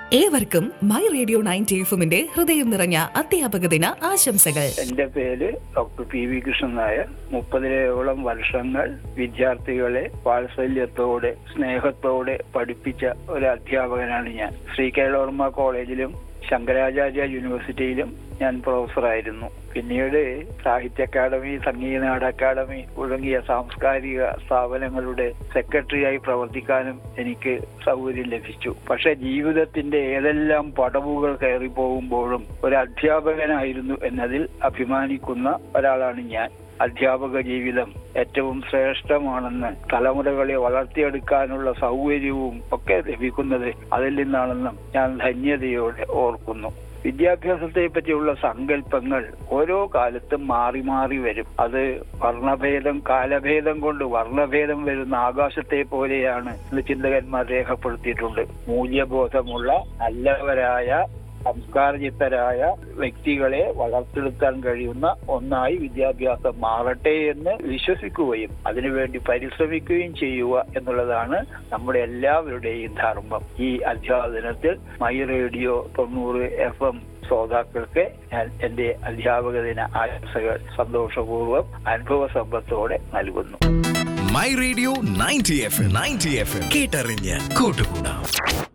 ഏവർക്കും my radio ninety എഫുമിന്റെ ഹൃദയം നിറഞ്ഞ അധ്യാപക ദിന ആശംസകൾ എന്റെ പേര് doctor P V Krishnan Nair മുപ്പതിലേയോളം വർഷങ്ങൾ വിദ്യാർത്ഥികളെ വാത്സല്യത്തോടെ സ്നേഹത്തോടെ പഠിപ്പിച്ച ഒരു അധ്യാപകനാണ് ഞാൻ ശ്രീ കേരളവർമ്മ കോളേജിലും ശങ്കരാചാര്യ യൂണിവേഴ്സിറ്റിയിലും ഞാൻ പ്രൊഫസറായിരുന്നു പിന്നീട് സാഹിത്യ അക്കാദമി സംഗീത നാട അക്കാദമി തുടങ്ങിയ സാംസ്കാരിക സ്ഥാപനങ്ങളുടെ സെക്രട്ടറിയായി പ്രവർത്തിക്കാനും എനിക്ക് സൗകര്യം ലഭിച്ചു പക്ഷെ ജീവിതത്തിന്റെ ഏതെല്ലാം പടവുകൾ കയറി പോകുമ്പോഴും ഒരു അധ്യാപകനായിരുന്നു എന്നതിൽ അഭിമാനിക്കുന്ന ഒരാളാണ് ഞാൻ അധ്യാപക ജീവിതം ഏറ്റവും ശ്രേഷ്ഠമാണെന്ന് തലമുറകളെ വളർത്തിയെടുക്കാനുള്ള സൗകര്യവും ഒക്കെ ലഭിക്കുന്നത് അതിൽ നിന്നാണെന്നും ഞാൻ ധന്യതയോടെ ഓർക്കുന്നു വിദ്യാഭ്യാസത്തെ പറ്റിയുള്ള സങ്കല്പങ്ങൾ ഓരോ കാലത്തും മാറി മാറി വരും അത് വർണ്ണഭേദം കാലഭേദം കൊണ്ട് വർണ്ണഭേദം വരുന്ന ആകാശത്തെ പോലെയാണ് എന്ന് ചിന്തകന്മാർ രേഖപ്പെടുത്തിയിട്ടുണ്ട് മൂല്യബോധമുള്ള നല്ലവരായ സംസ്കാരചിത്തരായ വ്യക്തികളെ വളർത്തെടുക്കാൻ കഴിയുന്ന ഒന്നായി വിദ്യാഭ്യാസം മാറട്ടെ എന്ന് വിശ്വസിക്കുകയും അതിനുവേണ്ടി പരിശ്രമിക്കുകയും ചെയ്യുക എന്നുള്ളതാണ് നമ്മുടെ എല്ലാവരുടെയും ധർമ്മം ഈ അധ്യാപനത്തിൽ മൈ റേഡിയോ തൊണ്ണൂറ് എഫ് എം ശ്രോതാക്കൾക്ക് ഞാൻ എന്റെ അധ്യാപക ദിന ആശംസകൾ സന്തോഷപൂർവ്വം അനുഭവ സമ്പത്തോടെ നൽകുന്നു my radio ninety F ninety F കേട്ടറിഞ്ഞ് കൂട്ടുകൂടാം